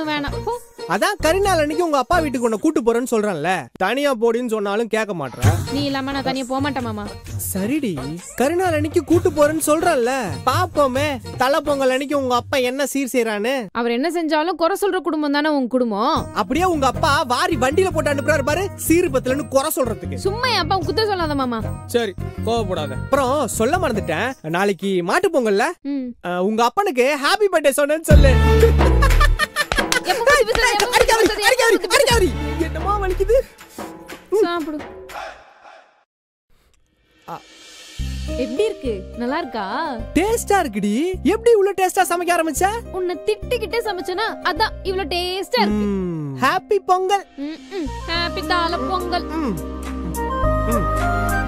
ஒண்ணு வேணாம் போ. அதான் கரிநாள் அன்னைக்கு உங்க அப்பா வீட்டுக்கு உன்னை கூட்டு போறேன்னு சொல்றேன்ல தனியா போடின்னு சொன்னாலும் கேட்க மாட்டேன் நீ இல்லாம நான் தனியா போக மாட்டேன் மாமா சரிடி கரிநாள் அன்னைக்கு கூட்டு போறேன்னு சொல்றேன்ல பாப்போமே தலை பொங்கல் அன்னைக்கு உங்க அப்பா என்ன சீர் செய்யறான்னு அவர் என்ன செஞ்சாலும் குறை சொல்ற குடும்பம் தானே உன் குடும்பம் அப்படியே உங்க அப்பா வாரி வண்டியில போட்டு அனுப்புறாரு பாரு சீர் பத்துலன்னு குறை சொல்றதுக்கு சும்மா என் அப்பா குத்த சொல்லாத மாமா சரி கோவப்படாத அப்புறம் சொல்ல மறந்துட்டேன் நாளைக்கு மாட்டு பொங்கல்ல ம் அஹ், உங்க அப்பனுக்கு ஹாப்பி பர்த்டே சொன்னேன்னு சொல்லு எப்ப புத்தி பேசுறது? எப்ப புத்தி அடிக்காதடி, பேசுறது? அடிக்காதடி, அடிக்காதடி. என்னம்மா வலிக்குது சாப்பிடு எப்படி இருக்கு நல்லா இருக்கா டேஸ்டா இருக்குடி எப்படி இவ்வளவு டேஸ்டா சமைக்க ஆரம்பிச்ச உன்னை திட்டிக்கிட்டே சமைச்சனா அதான் இவ்ளோ டேஸ்டா இருக்கு ஹாப்பி பொங்கல் ஹாப்பி தால பொங்கல் ம். ம்.